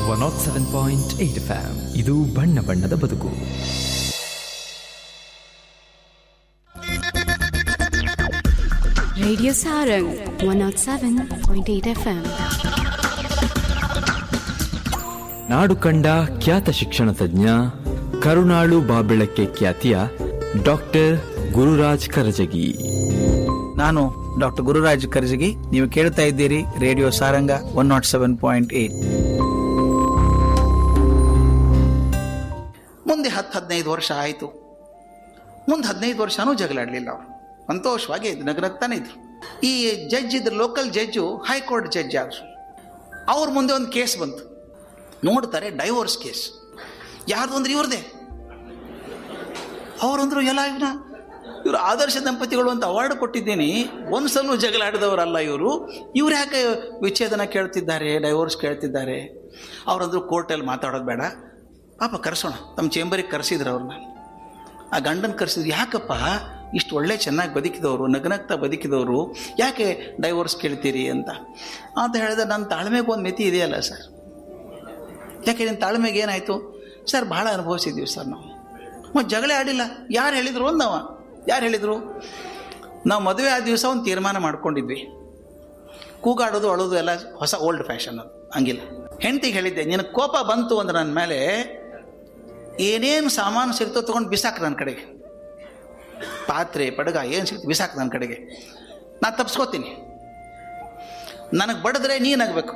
One nought seven point eight FM ಇದು ಬಣ್ಣ ಬಣ್ಣದ ಬದುಕು Radio Sarang 107.8 FM. ನಾಡು ಕಂಡ ಖ್ಯಾತ ಶಿಕ್ಷಣ ತಜ್ಞ ಕರುಣಾಳು ಬಾಬೆಳಕ್ಕೆ ಖ್ಯಾತಿಯ ಡಾಕ್ಟರ್ ಗುರುರಾಜ್ ಕರಜಗಿ ನಾನು ಡಾಕ್ಟರ್ ಗುರುರಾಜ್ ಕರ್ಜಗಿ ನೀವು ಕೇಳ್ತಾ ಇದ್ದೀರಿ radio Saranga one nought seven point eight ಮುಂದೆ ಹತ್ತು ಹದಿನೈದು ವರ್ಷ ಆಯಿತು ಮುಂದೆ ಹದಿನೈದು ವರ್ಷನೂ ಜಗಳಾಡಲಿಲ್ಲ ಅವರು ಸಂತೋಷವಾಗಿ ಇದ್ದು ನಗನಗ್ತಾನೆ ಇದ್ರು ಈ ಜಡ್ಜ್ ಇದ್ರು ಲೋಕಲ್ ಜಡ್ಜು ಹೈಕೋರ್ಟ್ ಜಡ್ಜ್ ಆದರು ಅವ್ರ ಮುಂದೆ ಒಂದು ಕೇಸ್ ಬಂತು ನೋಡ್ತಾರೆ ಡೈವೋರ್ಸ್ ಕೇಸ್ ಯಾರ್ದು ಅಂದ್ರೆ ಇವ್ರದೇ ಅವರಂದ್ರು ಎಲ್ಲ ಇವನ ಇವರು ಆದರ್ಶ ದಂಪತಿಗಳು ಅಂತ ಅವಾರ್ಡ್ ಕೊಟ್ಟಿದ್ದೀನಿ ಒಂದ್ಸಲೂ ಜಗಳ ಆಡಿದವರಲ್ಲ ಇವರು ಇವ್ರು ಯಾಕೆ ವಿಚ್ಛೇದನ ಕೇಳ್ತಿದ್ದಾರೆ ಡೈವೋರ್ಸ್ ಕೇಳ್ತಿದ್ದಾರೆ ಅವರಂದ್ರು ಕೋರ್ಟಲ್ಲಿ ಮಾತಾಡೋದು ಬೇಡ ಪಾಪ ಕರೆಸೋಣ ತಮ್ಮ ಚೇಂಬರಿಗೆ ಕರೆಸಿದ್ರು ಅವ್ರನ್ನ ಆ ಗಂಡನ ಕರೆಸಿದ್ರು ಯಾಕಪ್ಪ ಇಷ್ಟು ಒಳ್ಳೆ ಚೆನ್ನಾಗಿ ಬದುಕಿದವರು ನಗನಗ್ತಾ ಬದುಕಿದವರು ಯಾಕೆ ಡೈವೋರ್ಸ್ ಕೇಳ್ತೀರಿ ಅಂತ ಅಂತ ಹೇಳಿದ್ರೆ ನನ್ನ ತಾಳ್ಮೆಗೆ ಒಂದು ಮಿತಿ ಇದೆಯಲ್ಲ ಸರ್ ಯಾಕೆ ನಿನ್ನ ತಾಳ್ಮೆಗೆ ಏನಾಯಿತು ಸರ್ ಭಾಳ ಅನುಭವಿಸಿದ್ದೀವಿ ಸರ್ ನಾವು ಮತ್ತು ಜಗಳ ಆಡಿಲ್ಲ ಯಾರು ಹೇಳಿದ್ರು ಅಂದವ ಯಾರು ಹೇಳಿದರು ನಾವು ಮದುವೆ ಆದ ದಿವಸ ಒಂದು ತೀರ್ಮಾನ ಮಾಡ್ಕೊಂಡಿದ್ವಿ ಕೂಗಾಡೋದು ಅಳೋದು ಎಲ್ಲ ಹೊಸ ಓಲ್ಡ್ ಫ್ಯಾಷನ್ ಅದು ಹಂಗಿಲ್ಲ ಹೆಂಡತಿಗೆ ಹೇಳಿದ್ದೆ ನಿನಗೆ ಕೋಪ ಬಂತು ಅಂದ್ರೆ ನನ್ನ ಮೇಲೆ ಏನೇನು ಸಾಮಾನು ಸಿಗ್ತೋ ತೊಗೊಂಡು ಬಿಸಾಕು ನನ್ನ ಕಡೆಗೆ ಪಾತ್ರೆ ಪಡಗ ಏನು ಸಿಗ್ತು ಬಿಸಾಕು ನನ್ನ ಕಡೆಗೆ ನಾನು ತಪ್ಸ್ಕೋತೀನಿ ನನಗೆ ಬಡಿದ್ರೆ ನೀ ನಗಬೇಕು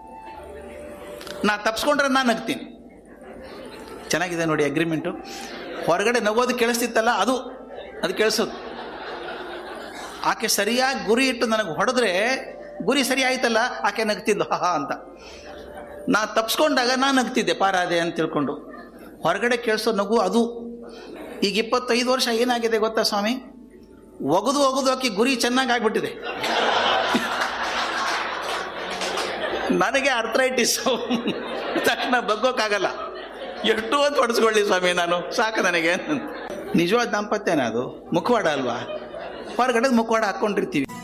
ನಾ ತಪ್ಸ್ಕೊಂಡ್ರೆ ನಾನು ನಗ್ತೀನಿ ಚೆನ್ನಾಗಿದೆ ನೋಡಿ ಅಗ್ರಿಮೆಂಟು ಹೊರಗಡೆ ನಗೋದು ಕೇಳಿಸ್ತಿತ್ತಲ್ಲ ಅದು ಅದು ಕೇಳಿಸೋದು ಆಕೆ ಸರಿಯಾಗಿ ಗುರಿ ಇಟ್ಟು ನನಗೆ ಹೊಡೆದ್ರೆ ಗುರಿ ಸರಿ ಆಯ್ತಲ್ಲ ಆಕೆ ನಗ್ತಿದ್ಲು ಹಾ ಹಾ ಅಂತ ನಾ ತಪ್ಸ್ಕೊಂಡಾಗ ನಾನು ನಗ್ತಿದ್ದೆ ಪಾರಾದೆ ಅಂತ ತಿಳ್ಕೊಂಡು ಹೊರಗಡೆ ಕೇಳಿಸೋ ನಗು ಅದು ಈಗ ಇಪ್ಪತ್ತೈದು ವರ್ಷ ಏನಾಗಿದೆ ಗೊತ್ತಾ ಸ್ವಾಮಿ ಒಗದು ಒಗದು ಆಕೆ ಗುರಿ ಚೆನ್ನಾಗಿ ಆಗ್ಬಿಟ್ಟಿದೆ ನನಗೆ ಅರ್ಥರೈಟಿಸ್ ತಕ್ಷಣ ಬಗ್ಗೋಕ್ಕಾಗಲ್ಲ ಎಷ್ಟು ಅಂತ ಹೊಡೆಸ್ಕೊಳ್ಳಿ ಸ್ವಾಮಿ ನಾನು ಸಾಕು ನನಗೆ ನಿಜವಾದ ದಾಂಪತ್ಯನ ಅದು ಮುಖವಾಡ ಅಲ್ವಾ ಹೊರಗಡೆ ಮುಖವಾಡ ಹಾಕ್ಕೊಂಡಿರ್ತೀವಿ